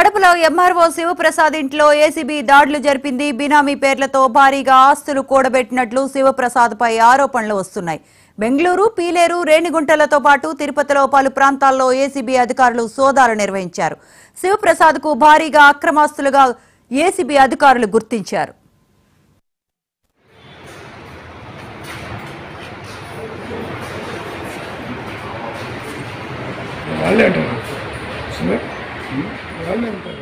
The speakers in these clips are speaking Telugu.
కడపలో ఎంఆర్ఓ శివప్రసాద్ ఇంట్లో ఏసీబీ దాడులు జరిపింది బినామీ పేర్లతో భారీగా ఆస్తులు కూడబెట్టినట్లు శివప్రసాద్ పై ఆరోపణలు వస్తున్నాయి బెంగళూరు పీలేరు రేణిగుంటలతో పాటు తిరుపతిలో పలు ప్రాంతాల్లో ఏసీబీ అధికారులు సోదాలు నిర్వహించారు శివప్రసాద్ కు భారీగా అక్రమాస్తులుగా ఏసీబీ అధికారులు గుర్తించారు వాళ్ళే అంటారు సరే వాళ్ళే అంటారు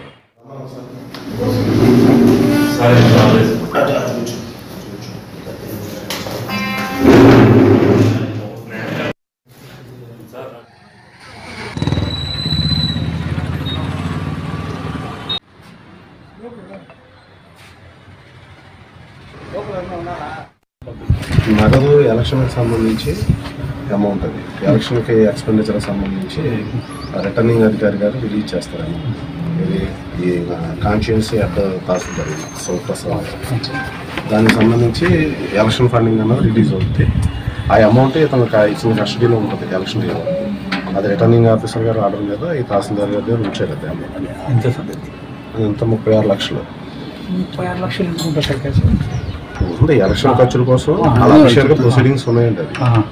నగదు ఎలక్షన్కి సంబంధించి అమౌంట్ అది ఎలక్షన్కి ఎక్స్పెండిచర్ సంబంధించి రిటర్నింగ్ అధికారి గారు రిలీజ్ చేస్తారు ఇది ఈ కాన్షియన్స్ అట్ తహసీల్దార్ సౌప్రసాద్ దానికి సంబంధించి ఎలక్షన్ ఫండింగ్ అన్నది రిలీజ్ అవుతుంది ఆ అమౌంట్ ఇతను క- ఇచ్చిన కస్టడీలో ఉంటుంది ఎలక్షన్ డేలో అది రిటర్నింగ్ ఆఫీసర్ గారు ఆర్డర్ మీద ఈ తహసీల్దార్ గారి దగ్గర ఉంచారు అది అమౌంట్ ఎంత సార్ ఇంత ముప్పై ఆరు లక్షలు ముప్పై ఆరు లక్షలు ఎంత ఉంటుంది సార్ కేసు ఉంది ఎలక్షన్ ఖర్చుల కోసం అలా అఫీషియల్గా ప్రొసీడింగ్స్ ఉన్నాయండి అది ఆహా.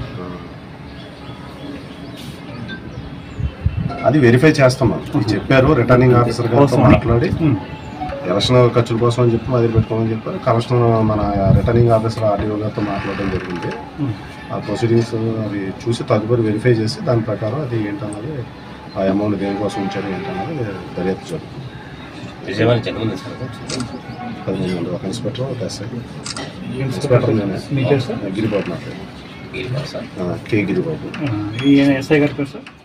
అది వెరిఫై చేస్తాం మనం ఇది చెప్పారు రిటర్నింగ్ ఆఫీసర్ గారితో కోసం. మాట్లాడి ఉమ్. ఎలక్షన్ ఖర్చుల కోసం అని చెప్పి మొదలు పెట్టుకోమని చెప్పారు కలెక్షన్ మన రిటర్నింగ్ ఆఫీసర్ ఆర్డీఓ గారితో మాట్లాడడం జరిగింది ఉమ్. ఆ ప్రొసీడింగ్స్ అవి చూసి తదుపరి వెరిఫై చేసి దాని ప్రకారం అది ఏంటన్నది ఆ అమౌంట్ దేనికోసం ఉంచారు ఏంటన్నది దర్యాప్తు జరుగుతుంది విజయవాడ జగన్ సార్ పదిహేను మంది ఒక ఇన్స్పెక్టర్ ఒక ఎస్ఐ ఇన్స్పెక్టర్ ఇన్స్పెక్టర్ నేనే మీ పేరు సార్ గిరిబాబు నా పేరు గీల్ సార్ ఆ, కే గిరిబాబు ఆ, ఈయన ఎస్ఐ గారి పేరు సార్